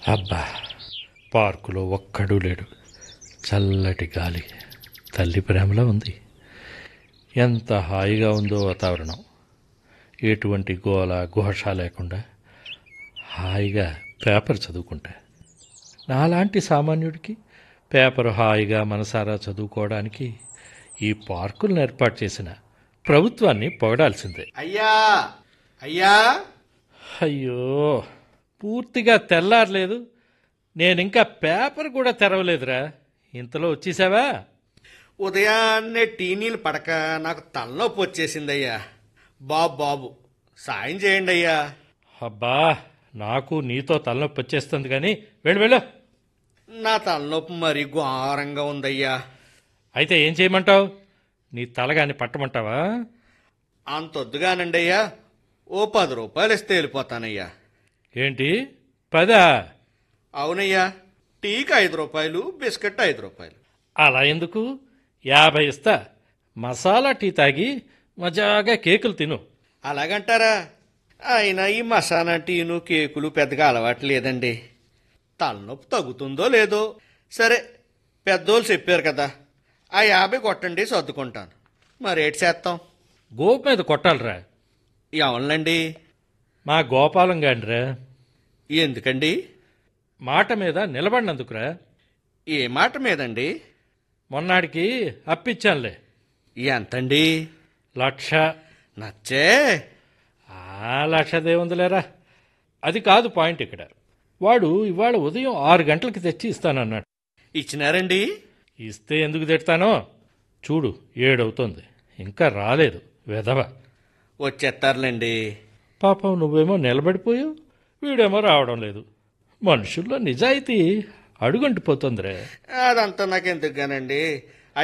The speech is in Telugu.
అబ్బా పార్కులో ఒక్కడూ లేడు చల్లటి గాలి తల్లి ప్రేమలో ఉంది ఎంత హాయిగా ఉందో వాతావరణం ఎటువంటి గోల ఘోష లేకుండా హాయిగా పేపర్ చదువుకుంటా నాలాంటి సామాన్యుడికి పేపర్ హాయిగా మనసారా చదువుకోవడానికి ఈ పార్కులను ఏర్పాటు చేసిన ప్రభుత్వాన్ని పొగడాల్సిందే అయ్యా అయ్యా అయ్యో పూర్తిగా తెల్లారలేదు నేను ఇంకా పేపర్ కూడా తెరవలేదురా ఇంతలో వచ్చేసావా ఉదయాన్నే టీ నీళ్ళు పడక నాకు తలనొప్పి వచ్చేసిందయ్యా బాబు బాబు సాయం చేయండి అయ్యా అబ్బా నాకు నీతో తలనొప్పి వచ్చేస్తుంది కానీ వెళ్ళు వెళ్ళు నా తలనొప్పి మరీ ఘోరంగా ఉందయ్యా అయితే ఏం చేయమంటావు నీ తలగాని పట్టమంటావా అంతొద్దుగానండి అయ్యా ఓ పది రూపాయలు ఇస్తే వెళ్ళిపోతానయ్యా ఏంటి పదా అవునయ్యా టీకి ఐదు రూపాయలు బిస్కెట్ ఐదు రూపాయలు అలా ఎందుకు యాభై ఇస్తా మసాలా టీ తాగి మజాగా కేకులు తిను అలాగంటారా అయినా ఈ మసాలా టీను కేకులు పెద్దగా అలవాటు లేదండి తలనొప్పి తగ్గుతుందో లేదో సరే పెద్దోళ్ళు చెప్పారు కదా ఆ యాభై కొట్టండి సర్దుకుంటాను మరి ఏటి చేస్తాం గోపు మీద కొట్టాలిరా అవునండి మా గోపాలం గాండ్రా ఎందుకండి మాట మీద నిలబడినందుకురా ఏ మాట మీదండి మొన్నాడికి అప్పిచ్చానులే ఎంతండి లక్ష నచ్చే ఆ లక్ష దేవుందిలేరా అది కాదు పాయింట్ ఇక్కడ వాడు ఇవాళ ఉదయం ఆరు గంటలకి తెచ్చి ఇస్తానన్నాడు ఇచ్చినారండి ఇస్తే ఎందుకు తిడతానో చూడు ఏడవుతోంది ఇంకా రాలేదు వెధవ వచ్చేస్తారులేండి పాపం నువ్వేమో నిలబడిపోయావు వీడేమో రావడం లేదు మనుషుల్లో నిజాయితీ అడుగంటిపోతుందిరే అదంతా నాకు ఎందుకు గానండి